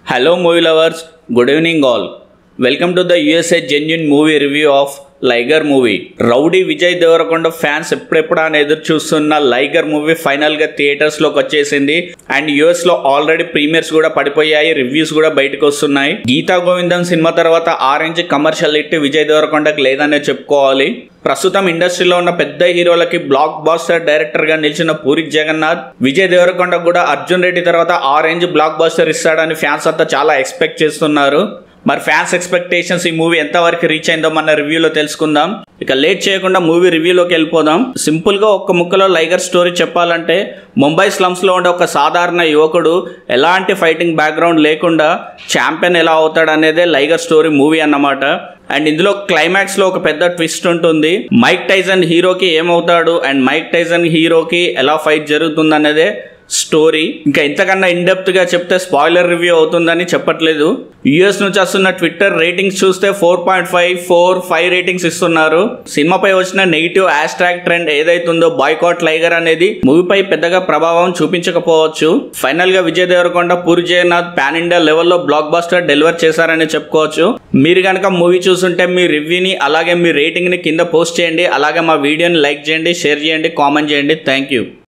Hello, movie lovers. Good evening, all. Welcome to the USA Genuine Movie Review of Liger movie rowdy Vijay Deverakonda fans ఎప్పుడెప్పుడు అని ఎదురు చూస్తున్న Liger movie final గా theatres లోకి వచ్చేసింది అండ్ యుఎస్ లో ఆల్రెడీ ప్రీమియర్స్ కూడా పడిపోయాయి రివ్యూస్ కూడా బయటకు వస్తున్నాయి గీతా గోవిందం సినిమా తర్వాత ఆరెంజ్ కమర్షియల్ హిట్ విజయ్ దేవరకొండకి లేదనే చెప్పుకోవాలి ప్రస్తుతం ఇండస్ట్రీలో ఉన్న పెద్ద హీరోలకి బ్లాక్ బాస్టర్ డైరెక్టర్ గా నిలిచిన పూరి జగన్నాథ్ విజయ్ దేవరకొండ కూడా అర్జున్ రెడ్డి తర్వాత ఆరెంజ్ బ్లాక్ బాస్టర్ ఇస్తాడని ఫ్యాన్స్ అంతా చాలా ఎక్స్పెక్ట్ చేస్తున్నారు మరి ఫ్యాన్స్ ఎక్స్పెక్టేషన్స్ ఈ మూవీ ఎంతవరకు రీచ్ అయిందో మన రివ్యూలో తెలుసుకుందాం ఇక లేట్ చేయకుండా మూవీ రివ్యూలోకి వెళ్ళిపోదాం సింపుల్గా ఒక్క ముక్కలో లైగర్ స్టోరీ చెప్పాలంటే ముంబై స్లమ్స్లో ఉండే ఒక సాధారణ యువకుడు ఎలాంటి ఫైటింగ్ బ్యాక్గ్రౌండ్ లేకుండా ఛాంపియన్ ఎలా అవుతాడు అనేదే లైగర్ స్టోరీ మూవీ అన్నమాట అండ్ ఇందులో క్లైమాక్స్ లో ఒక పెద్ద ట్విస్ట్ ఉంటుంది మైక్ టైజన్ హీరోకి ఏమవుతాడు అండ్ మైక్ టైజన్ హీరోకి ఎలా ఫైట్ జరుగుతుంది అనేదే స్టోరీ ఇంకా ఇంతకన్నా ఇన్డెప్త్ గా చెప్తే స్పాయిలర్ రివ్యూ అవుతుందని చెప్పట్లేదు యుఎస్ నుంచి వస్తున్న ట్విట్టర్ రేటింగ్స్ చూస్తే four point five four five ratings ఇస్తున్నారు సినిమాపై వచ్చిన నెగిటివ్ హ్యాష్ ట్రెండ్ ఏదైతుందో బాయ్కాట్ లైగర్ అనేది మూవీపై పెద్దగా ప్రభావం చూపించకపోవచ్చు ఫైనల్ గా విజయ్ దేవరకొండ పూరి జగన్నాథ్ పాన్ ఇండియా లెవెల్లో బ్లాక్ బాస్టర్ డెలివర్ చేశారని చెప్పుకోవచ్చు మీరు కనుక మూవీ చూస్తుంటే మీ రివ్యూని అలాగే మీ రేటింగ్ ని కింద పోస్ట్ చేయండి అలాగే మా వీడియోని లైక్ చేయండి షేర్ చేయండి కామెంట్ చేయండి థ్యాంక్ యూ